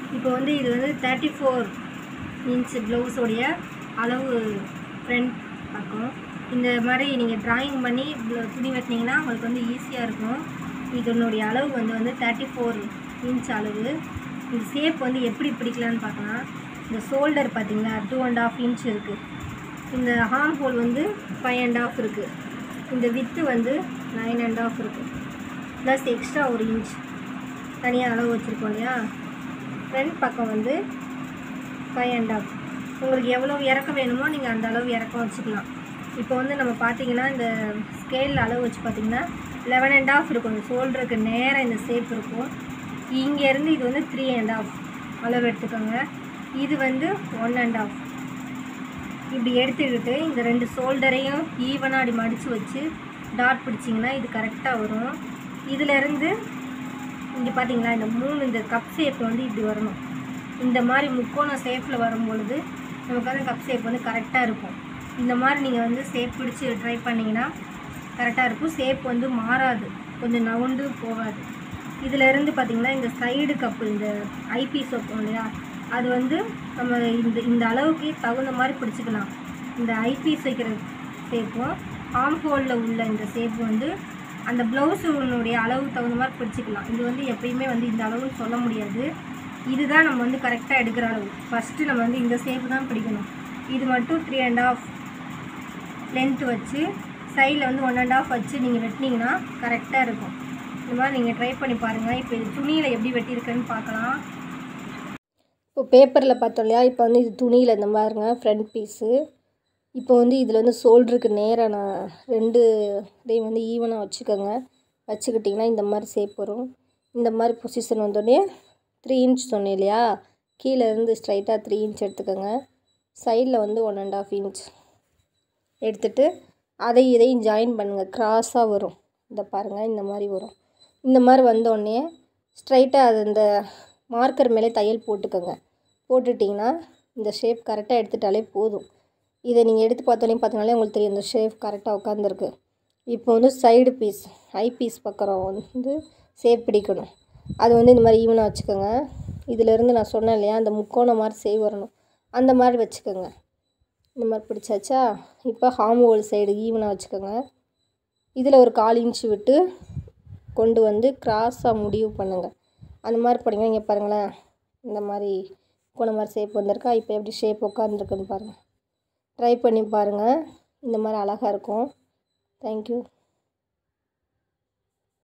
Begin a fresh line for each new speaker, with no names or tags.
இப்போ வந்து இது வந்து தேர்ட்டி ஃபோர் இன்ச் ப்ளவுஸோடைய அளவு ஃப்ரண்ட் பக்கம் இந்த மாதிரி நீங்கள் டிராயிங் பண்ணி blo- துணி வெட்டினீங்கன்னா உங்களுக்கு வந்து ஈஸியாக இருக்கும் இதனுடைய அளவு வந்து வந்து தேர்ட்டி ஃபோர் இன்ச் அளவு இந்த ஷேப் வந்து எப்படி பிடிக்கலான்னு பார்க்கலாம் இந்த ஷோல்டர் பார்த்தீங்களா டூ அண்ட் ஆஃப் இன்ச் இருக்குது இந்த ஹார்ம் ஹோல் வந்து ஃபைவ் அண்ட் ஆஃப் இருக்குது இந்த வித்து வந்து நைன் அண்ட் ஆஃப் இருக்குது ப்ளஸ் எக்ஸ்ட்ரா ஒரு இன்ச் தனியாக அளவு வச்சுருக்கோம் இல்லையா ஃப்ரண்ட் பக்கம் வந்து ஃபைவ் அண்ட் ஆஃப் உங்களுக்கு எவ்வளோ இறக்கம் வேணுமோ நீங்கள் அந்த அளவு இறக்கம் வச்சுக்கலாம் இப்போ வந்து நம்ம பார்த்தீங்கன்னா இந்த ஸ்கேலில் அளவு வச்சு பார்த்தீங்கன்னா லெவன் அண்ட் ஆஃப் இருக்கும் இந்த ஷோல்டருக்கு நேராக இந்த ஷேப் இருக்கும் இங்கேருந்து இது வந்து த்ரீ அண்ட் ஆஃப் அளவு எடுத்துக்கோங்க இது வந்து ஒன் அண்ட் ஆஃப் இப்படி எடுத்துக்கிட்டு இந்த ரெண்டு ஷோல்டரையும் ஈவனாக அப்படி மடித்து வச்சு டாட் பிடிச்சிங்கன்னா இது கரெக்டாக வரும் இதிலேருந்து இங்கே பார்த்தீங்களா இந்த மூணு இந்த கப் ஷேப் வந்து இப்படி வரணும் இந்த மாதிரி முக்கோண ஷேப்பில் வரும் பொழுது நமக்கு வந்து கப் ஷேப் வந்து கரெக்டாக இருக்கும் இந்த மாதிரி நீங்கள் வந்து ஷேப் பிடிச்சி ட்ரை பண்ணிங்கன்னா கரெக்டாக இருக்கும் ஷேப் வந்து மாறாது கொஞ்சம் நவுண்டு போகாது இதிலேருந்து பார்த்தீங்கன்னா இந்த சைடு கப்பு இந்த ஐபீஸ் வைப்போம் இல்லையா அது வந்து நம்ம இந்த இந்த அளவுக்கு தகுந்த மாதிரி பிடிச்சிக்கலாம் இந்த ஐபீஸ் வைக்கிற ஷேப்பும் ஆம் ஹோலில் உள்ள இந்த ஷேப் வந்து அந்த ப்ளவுஸுடைய அளவுக்கு தகுந்த மாதிரி பிடிச்சிக்கலாம் இது வந்து எப்பயுமே வந்து இந்த அளவுன்னு சொல்ல முடியாது இதுதான் நம்ம வந்து கரெக்டாக எடுக்கிற அளவு ஃபஸ்ட்டு நம்ம வந்து இந்த ஷேப்பு தான் பிடிக்கணும் இது மட்டும் த்ரீ அண்ட் ஆஃப் லென்த் வச்சு சைடில் வந்து ஒன் அண்ட் ஆஃப் வச்சு நீங்கள் வெட்டினீங்கன்னா கரெக்டாக இருக்கும் இந்த மாதிரி நீங்கள் ட்ரை பண்ணி பாருங்கள் இப்போ இது துணியில் எப்படி வெட்டியிருக்குன்னு பார்க்கலாம் இப்போ பேப்பரில் பார்த்தோம் இல்லையா இப்போ வந்து இது துணியில் இந்த மாதிரிங்க ஃப்ரண்ட் பீஸு இப்போ வந்து இதில் வந்து ஷோல்டருக்கு நேராக நான் ரெண்டு இதையும் வந்து ஈவனாக வச்சுக்கோங்க வச்சுக்கிட்டிங்கன்னா இந்த மாதிரி ஷேப் வரும் இந்த மாதிரி பொசிஷன் வந்தோடனே த்ரீ இன்ச் சொன்னேன் இல்லையா கீழே இருந்து ஸ்ட்ரைட்டாக த்ரீ இன்ச் எடுத்துக்கோங்க சைடில் வந்து ஒன் அண்ட் ஆஃப் இன்ச் எடுத்துட்டு அதை இதையும் ஜாயின் பண்ணுங்கள் க்ராஸாக வரும் இந்த பாருங்கள் இந்த மாதிரி வரும் இந்த மாதிரி வந்தோடனே ஸ்ட்ரைட்டாக அது இந்த மார்க்கர் மேலே தையல் போட்டுக்கோங்க போட்டுட்டிங்கன்னா இந்த ஷேப் கரெக்டாக எடுத்துட்டாலே போதும் இதை நீங்கள் எடுத்து பார்த்தோன்னே பார்த்தனாலே உங்களுக்கு தெரியும் இந்த ஷேப் கரெக்டாக உட்காந்துருக்கு இப்போ வந்து சைடு பீஸ் ஐ பீஸ் பக்கம் வந்து ஷேப் பிடிக்கணும் அது வந்து இந்த மாதிரி ஈவனாக வச்சுக்கோங்க இதிலேருந்து நான் சொன்னேன் இல்லையா அந்த முக்கோணம் மாதிரி சேவ் வரணும் அந்த மாதிரி வச்சுக்கோங்க இந்த மாதிரி பிடிச்சாச்சா இப்போ ஹார்ம் ஹோல் சைடு ஈவனாக வச்சுக்கோங்க இதில் ஒரு கால் இன்ச்சு விட்டு கொண்டு வந்து கிராஸாக முடிவு பண்ணுங்கள் அந்த மாதிரி பண்ணிங்கன்னா இங்கே பாருங்களேன் இந்த மாதிரி கோண மாதிரி ஷேப் வந்திருக்கா இப்போ எப்படி ஷேப் உட்காந்துருக்குன்னு பாருங்கள் ட்ரை பண்ணி பாருங்கள் இந்த மாதிரி அழகாக இருக்கும் தேங்க்யூ